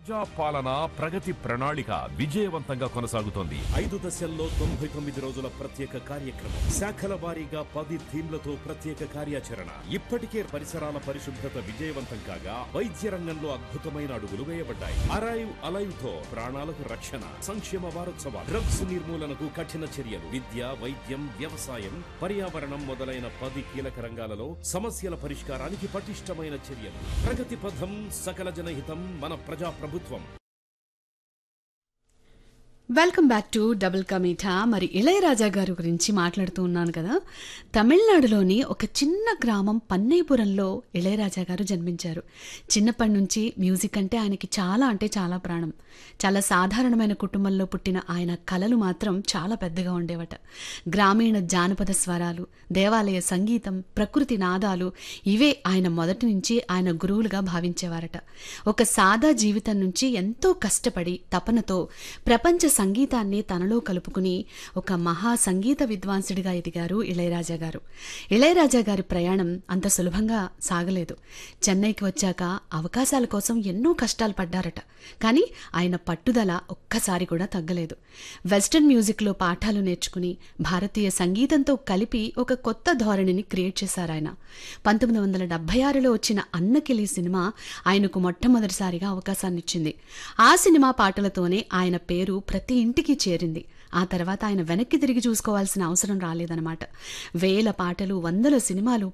ప్రజా పాలన ప్రగతి ప్రణాళిక విజయవంతంగా కొనసాగుతోంది ఐదు దశల్లో తొంభై తొమ్మిది రోజుల ప్రత్యేక కార్యక్రమం శాఖల వారీగా పది థీమ్లతో ప్రత్యేక కార్యాచరణ ఇప్పటికే పరిసరాల పరిశుభ్రత విజయవంతం కాగా వైద్య రంగంలో అద్భుతమైన అడుగులు వేయబడ్డాయి అరైవ్ అలైవ్ తో ప్రాణాలకు రక్షణ సంక్షేమ వారోత్సవాలు డ్రగ్స్ నిర్మూలనకు కఠిన చర్యలు విద్య వైద్యం వ్యవసాయం పర్యావరణం మొదలైన పది కీలక రంగాలలో సమస్యల పరిష్కారానికి పటిష్టమైన చర్యలు ప్రగతి పథం సకల జనహితం మన ప్రజా ప్రభుత్వం వెల్కమ్ బ్యాక్ టు డబుల్ కమీఠా మరి ఇళయరాజా గారి గురించి మాట్లాడుతూ ఉన్నాను కదా తమిళనాడులోని ఒక చిన్న గ్రామం పన్నైపురంలో ఇళయరాజా గారు జన్మించారు చిన్నప్పటి నుంచి మ్యూజిక్ అంటే ఆయనకి చాలా అంటే చాలా ప్రాణం చాలా సాధారణమైన కుటుంబంలో పుట్టిన ఆయన కళలు మాత్రం చాలా పెద్దగా ఉండేవట గ్రామీణ జానపద స్వరాలు దేవాలయ సంగీతం ప్రకృతి నాదాలు ఇవే ఆయన మొదటి నుంచి ఆయన గురువులుగా భావించేవారట ఒక సాదా జీవితం నుంచి ఎంతో కష్టపడి తపనతో ప్రపంచ సంగీతాన్ని తనలో కలుపుకుని ఒక మహా సంగీత విద్వాంసుడిగా ఎదిగారు ఇళయరాజా గారు ఇళయరాజా గారి ప్రయాణం అంత సులభంగా సాగలేదు చెన్నైకి వచ్చాక అవకాశాల కోసం ఎన్నో కష్టాలు పడ్డారట కానీ ఆయన పట్టుదల ఒక్కసారి కూడా తగ్గలేదు వెస్టర్న్ మ్యూజిక్లో పాఠాలు నేర్చుకుని భారతీయ సంగీతంతో కలిపి ఒక కొత్త ధోరణిని క్రియేట్ చేశారు ఆయన పంతొమ్మిది వందల డెబ్బై ఆరులో వచ్చిన అన్నకిలి సినిమా ఆయనకు మొట్టమొదటిసారిగా అవకాశాన్నిచ్చింది ఆ సినిమా పాటలతోనే ఆయన పేరు ప్రతి ఇంటికి చేరింది ఆ తర్వాత ఆయన వెనక్కి తిరిగి చూసుకోవాల్సిన అవసరం రాలేదన్నమాట వేల పాటలు వందల సినిమాలు